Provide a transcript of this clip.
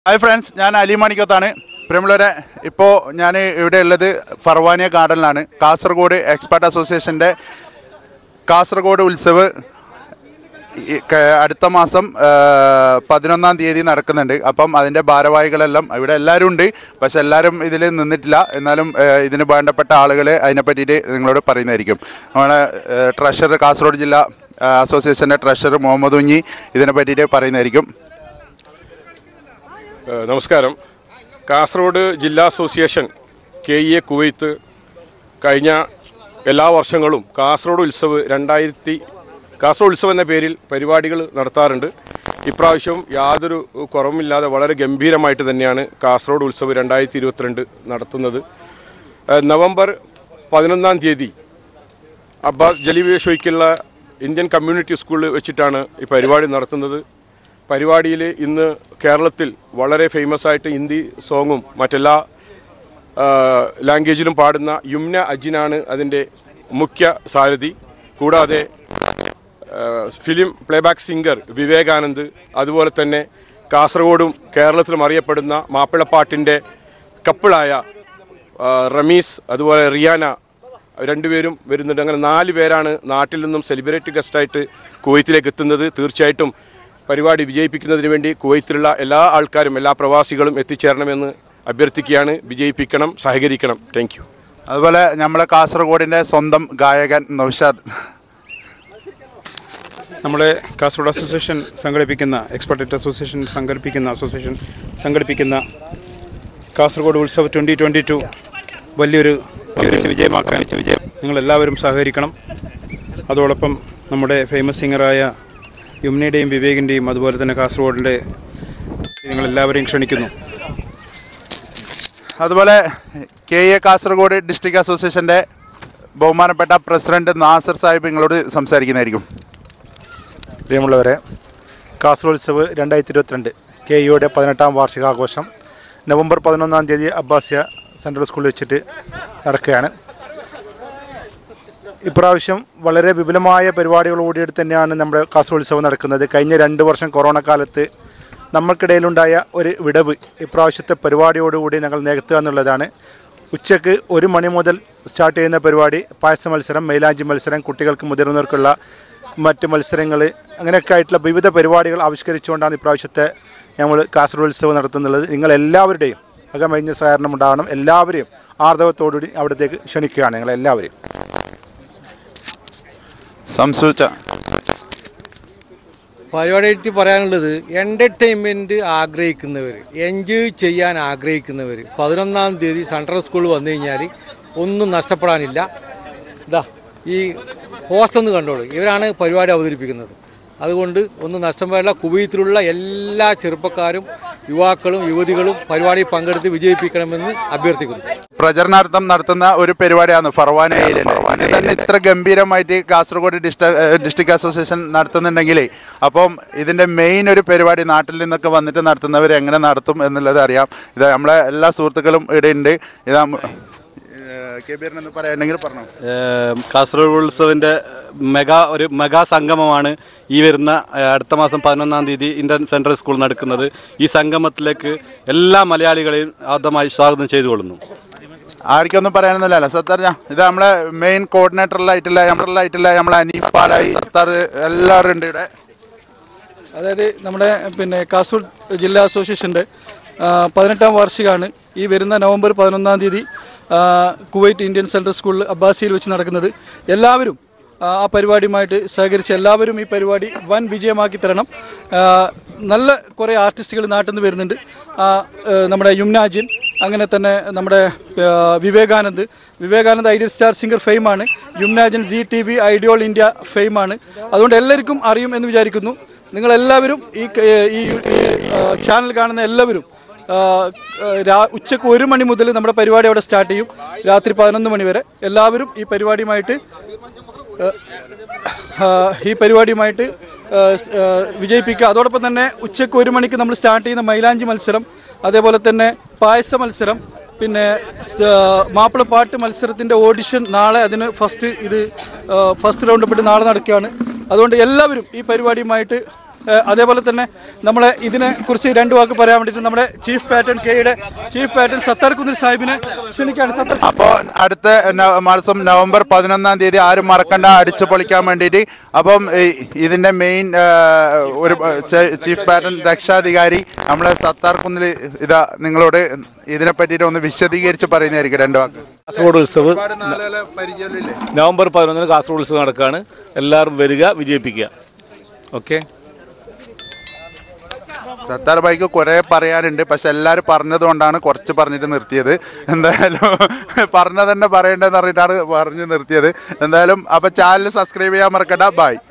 hi friends ഞാൻ അലി മാണിക്കത്താണ് പ്രിയമുള്ളവരെ ഇപ്പോൾ ഞാൻ ഇവിടെ ഉള്ളത് ഫർവാനിയ ഗാർഡനിലാണ് കാസർഗോഡ് എക്സ്പേർട്ട് അസോസിയേഷൻ്റെ കാസർഗോഡ് ഉത്സവ് ഈ ക- അടുത്ത മാസം ആ, പതിനൊന്നാം തീയതി നടക്കുന്നുണ്ട് അപ്പം അതിൻ്റെ ഭാരവാഹികളെല്ലാം ഇവിടെ എല്ലാവരും ഉണ്ട് പക്ഷെ എല്ലാവരും ഇതിൽ നിന്നിട്ടില്ല എന്നാലും ആ, ഇതിന് വേണ്ടപ്പെട്ട ആളുകൾ അതിനെ പറ്റിയിട്ട് നിങ്ങളോട് പറയുന്നതായിരിക്കും നമ്മുടെ ട്രഷറർ കാസർഗോഡ് ജില്ലാ ആ, അസോസിയേഷൻ്റെ ട്രഷറർ മുഹമ്മദ് ഉഞ്ഞി ഇതിനെ പറ്റിയിട്ട് പറയുന്നതായിരിക്കും ഏഹ് നമസ്കാരം കാസർഗോഡ് ജില്ലാ association K E A Kuwait കഴിഞ്ഞ എല്ലാ വർഷങ്ങളും കാസർഗോഡ് ഉത്സവ് രണ്ടായിരത്തി കാസർഗോഡ് ഉത്സവം എന്ന പേരിൽ പരിപാടികൾ നടത്താറുണ്ട് ഇപ്രാവശ്യവും യാതൊരു കുറവുമില്ലാതെ വളരെ ഗംഭീരമായിട്ട് തന്നെയാണ് കാസർഗോഡ് ഉത്സവ് രണ്ടായിരത്തി ഇരുപത്തിരണ്ട് നടത്തുന്നത് ഏഹ് നവംബർ പതിനൊന്നാം തീയതി അബ്ബാസ് ജലീബ് ഷോയ്ക്കുള്ള ഇന്ത്യൻ കമ്മ്യൂണിറ്റി സ്കൂളിൽ വെച്ചിട്ടാണ് ഈ പരിപാടി നടത്തുന്നത് പരിപാടിയിൽ ഇന്ന് കേരളത്തിൽ വളരെ ഫേമസ് ആയിട്ട് ഹിന്ദി സോങ്ങും മറ്റെല്ലാ ആ, ലാംഗ്വേജിലും പാടുന്ന യുംന അജിനാണ് അതിൻ്റെ മുഖ്യ സാരഥി കൂടാതെ ആ, ഫിലിം പ്ലേബാക്ക് സിംഗർ വിവേകാനന്ദ് അതുപോലെ തന്നെ കാസർഗോഡും കേരളത്തിലും അറിയപ്പെടുന്ന മാപ്പിളപ്പാട്ടിൻ്റെ കപ്പിളായ ആ, റമീസ് അതുപോലെ റിയാന രണ്ടുപേരും വരുന്നുണ്ട് അങ്ങനെ നാല് പേരാണ് നാട്ടിൽ നിന്നും സെലിബ്രിറ്റി ഗസ്റ്റായിട്ട് കുവൈത്തിലേക്ക് എത്തുന്നത് തീർച്ചയായിട്ടും പരിപാടി വിജയിപ്പിക്കുന്നതിന് വേണ്ടി കുവൈത്തിലുള്ള എല്ലാ ആൾക്കാരും എല്ലാ പ്രവാസികളും എത്തിച്ചേരണമെന്ന് അഭ്യർത്ഥിക്കുകയാണ് വിജയിപ്പിക്കണം സഹകരിക്കണം താങ്ക് യു അതുപോലെ നമ്മളെ കാസർഗോഡിൻ്റെ സ്വന്തം ഗായകൻ നൗഷാദ് നമ്മുടെ കാസർഗോഡ് അസോസിയേഷൻ സംഘടിപ്പിക്കുന്ന എക്സ്പെർട്ടേറ്റ് അസോസിയേഷൻ സംഘടിപ്പിക്കുന്ന അസോസിയേഷൻ സംഘടിപ്പിക്കുന്ന Kasaragod Utsav twenty twenty two വലിയൊരു വലിയൊരു വിജയമാക്കാൻ വിജയം നിങ്ങളെല്ലാവരും സഹകരിക്കണം അതോടൊപ്പം നമ്മുടെ ഫേമസ് സിംഗറായ യുമ്നയുടെയും വിവേകിൻ്റെയും അതുപോലെ തന്നെ കാസർഗോഡിൻ്റെ നിങ്ങളെല്ലാവരെയും ക്ഷണിക്കുന്നു അതുപോലെ കെ എ കാസർഗോഡ് ഡിസ്ട്രിക്ട് അസോസിയേഷൻ്റെ ബഹുമാനപ്പെട്ട പ്രസിഡന്റ് നാസർ സാഹിബ് നിങ്ങളോട് സംസാരിക്കുന്നതായിരിക്കും പ്രിയമുള്ളവരെ കാസർഗോഡ് ഉത്സവ് രണ്ടായിരത്തി ഇരുപത്തിരണ്ട് കെ ഇയുടെ പതിനെട്ടാം വാർഷികാഘോഷം നവംബർ പതിനൊന്നാം തീയതി അബ്ബാസിയ സെൻട്രൽ സ്കൂളിൽ വെച്ചിട്ട് നടക്കുകയാണ് ഇപ്രാവശ്യം വളരെ വിപുലമായ പരിപാടികളോടുകൂടി തന്നെയാണ് നമ്മുടെ കാസർഗോഡ് ഉത്സവം നടക്കുന്നത് കഴിഞ്ഞ രണ്ട് വർഷം കൊറോണ കാലത്ത് നമ്മൾക്കിടയിലുണ്ടായ ഒരു വിടവ് ഇപ്രാവശ്യത്തെ പരിപാടിയോടുകൂടി ഞങ്ങൾ നികത്തുക എന്നുള്ളതാണ് ഉച്ചക്ക് ഒരു മണി മുതൽ സ്റ്റാർട്ട് ചെയ്യുന്ന പരിപാടി പായസ മത്സരം മൈലാഞ്ചി മത്സരം കുട്ടികൾക്ക് മുതിർന്നവർക്കുള്ള മറ്റ് മത്സരങ്ങൾ അങ്ങനെയൊക്കെ ആയിട്ടുള്ള വിവിധ പരിപാടികൾ ആവിഷ്കരിച്ചുകൊണ്ടാണ് ഇപ്രാവശ്യത്തെ ഞങ്ങൾ കാസർഗോഡ് ഉത്സവം നടത്തുന്നുള്ളത് നിങ്ങളെല്ലാവരുടെയും അകമഴിഞ്ഞ സഹകരണം ഉണ്ടാകണം എല്ലാവരെയും ആർദവത്തോടുകൂടി അവിടത്തേക്ക് ക്ഷണിക്കുകയാണ് ഞങ്ങളെല്ലാവരെയും സംസൂച്ച പരിപാടിയായിട്ട് പറയാനുള്ളത് എൻ്റർടൈൻമെൻറ്റ് ആഗ്രഹിക്കുന്നവർ എൻജോയ് ചെയ്യാൻ ആഗ്രഹിക്കുന്നവർ പതിനൊന്നാം തീയതി സെൻട്രൽ സ്കൂൾ വന്നു കഴിഞ്ഞാൽ ഒന്നും നഷ്ടപ്പെടാനില്ല ഇതാ ഈ പോസ്റ്റ് ഒന്ന് കണ്ടോളൂ ഇവരാണ് പരിപാടി അവതരിപ്പിക്കുന്നത് അതുകൊണ്ട് ഒന്നും നഷ്ടം വരില്ല കുവൈത്തിലുള്ള എല്ലാ ചെറുപ്പക്കാരും യുവാക്കളും യുവതികളും പരിപാടിയിൽ പങ്കെടുത്ത് വിജയിപ്പിക്കണമെന്ന് അഭ്യർത്ഥിക്കുന്നു പ്രചരണാർത്ഥം നടത്തുന്ന ഒരു പരിപാടിയാണ് ഫർവാന ഏരിയയിൽ ഇത് തന്നെ ഇത്ര ഗംഭീരമായിട്ട് കാസർഗോഡ് ഡിസ്ട്രിക്ട് ഡിസ്ട്രിക്ട് അസോസിയേഷൻ നടത്തുന്നുണ്ടെങ്കിൽ അപ്പം ഇതിൻ്റെ മെയിൻ ഒരു പരിപാടി നാട്ടിൽ നിന്നൊക്കെ വന്നിട്ട് നടത്തുന്നവർ എങ്ങനെ നടത്തും എന്നുള്ളത് അറിയാം ഇത് നമ്മളെ എല്ലാ സുഹൃത്തുക്കളും ഇവിടെ ഉണ്ട് ഇതാ കെബീറിന് എന്ന് പറയുകയാണെങ്കിൽ പറഞ്ഞു ഏം, കാസർഗോഡ് ഉത്സവിൻ്റെ മെഗാ ഒരു മെഗാ സംഗമമാണ് ഈ വരുന്ന ഏ, അടുത്ത മാസം പതിനൊന്നാം തീയതി ഇന്ത്യൻ സെൻട്രൽ സ്കൂൾ നടക്കുന്നത് ഈ സംഗമത്തിലേക്ക് എല്ലാ മലയാളികളെയും ആദ്യമായി സ്വാഗതം ചെയ്തുകൊള്ളുന്നു ആർക്കൊന്നും പറയാനൊന്നുമില്ല സത്താർ ഇത് നമ്മളെ മെയിൻ കോർഡിനേറ്ററിലായിട്ടുള്ള നമ്മളായിട്ടുള്ള നമ്മളെ അനീഫ് പാലായി സത്താർ എല്ലാവരും ഉണ്ട് ഇവിടെ അതായത് നമ്മുടെ പിന്നെ കാസർഗോഡ് ജില്ലാ അസോസിയേഷൻ്റെ ആ, പതിനെട്ടാം വാർഷികമാണ് ഈ വരുന്ന നവംബർ പതിനൊന്നാം തീയതി ആ, കുവൈറ്റ് ഇന്ത്യൻ സെൻട്രൽ സ്കൂളിൽ അബ്ബാസിയിൽ വെച്ച് നടക്കുന്നത് എല്ലാവരും ആ, ആ പരിപാടിയുമായിട്ട് സഹകരിച്ച് എല്ലാവരും ഈ പരിപാടി വൻ വിജയമാക്കി തരണം ആ, നല്ല കുറേ ആർട്ടിസ്റ്റുകൾ നാട്ടിൽ നിന്ന് വരുന്നുണ്ട് ആ, ഏ, നമ്മുടെ യുംനാജിൻ അങ്ങനെ തന്നെ നമ്മുടെ ആ, Vivekanand Vivekanand ideal star singer ഫെയിമാണ് യുംനാജിൻ G T V idol India ഫെയിമാണ് അതുകൊണ്ട് എല്ലാവർക്കും അറിയും എന്ന് വിചാരിക്കുന്നു നിങ്ങളെല്ലാവരും ഈ ക- ഈ ആ, ചാനൽ കാണുന്ന എല്ലാവരും ആ, ആ, രാ- ഉച്ചക്ക് ഒരു മണി മുതൽ നമ്മുടെ പരിപാടി അവിടെ സ്റ്റാർട്ട് ചെയ്യും രാത്രി പതിനൊന്ന് മണി വരെ എല്ലാവരും ഈ പരിപാടിയുമായിട്ട് ആ, ആ, ഈ പരിപാടിയുമായിട്ട് ആ, സ്- ആ, വിജയിപ്പിക്കുക അതോടൊപ്പം തന്നെ ഉച്ചക്ക് ഒരു മണിക്ക് നമ്മൾ സ്റ്റാർട്ട് ചെയ്യുന്ന മൈലാഞ്ചി മത്സരം അതേപോലെ തന്നെ പായസ മത്സരം പിന്നെ സ്- ആ, മാപ്പിളപ്പാട്ട് മത്സരത്തിൻ്റെ ഓഡിഷൻ നാളെ അതിന് ഫസ്റ്റ് ഇത് ആ, ഫസ്റ്റ് റൗണ്ട് പെട്ട് നാളെ നടക്കുകയാണ് അതുകൊണ്ട് എല്ലാവരും ഈ പരിപാടിയുമായിട്ട് ഏഹ് അതേപോലെ തന്നെ നമ്മളെ ഇതിനെ കുറിച്ച് രണ്ട് വാക്ക് പറയാൻ വേണ്ടിയിട്ട് നമ്മുടെ ചീഫ് പാറ്റേൺ കെയുടെ ചീഫ് പാറ്റേൺ സത്താർ കുന്നിൽ സാഹിബിനെ ക്ഷണിക്കാണ് സത്താർ അപ്പോൾ അടുത്ത ന- മാസം നവംബർ പതിനൊന്നാം തീയതി ആരും മറക്കണ്ട അടിച്ചു പൊളിക്കാൻ വേണ്ടിയിട്ട് അപ്പം ഈ ഇതിൻ്റെ മെയിൻ ഒരു ചെ- ചീഫ് പാറ്റേൺ രക്ഷാധികാരി നമ്മളെ സത്താർ കുന്നിൽ ഇതാ നിങ്ങളോട് ഇതിനെ പറ്റിയിട്ട് ഒന്ന് വിശദീകരിച്ച് പറയുന്നതായിരിക്കും രണ്ട് വാക്ക് കാസർഗോഡ് ഉത്സവ് നവംബർ പതിനൊന്നിന് കാസർഗോഡ് ഉത്സവം നടക്കുകയാണ് എല്ലാവരും വരിക വിജയിപ്പിക്കുക ഓക്കെ സത്താർ ബൈക്ക് കുറേ പറയാനുണ്ട് പക്ഷെ എല്ലാവരും പറഞ്ഞതുകൊണ്ടാണ് കുറച്ച് പറഞ്ഞിട്ട് നിർത്തിയത് എന്തായാലും പറഞ്ഞ തന്നെ പറയേണ്ടതെന്ന് പറഞ്ഞിട്ടാണ് പറഞ്ഞു നിർത്തിയത് എന്തായാലും അപ്പോൾ ചാനൽ സബ്സ്ക്രൈബ് ചെയ്യാൻ മറക്കണ്ട ബൈ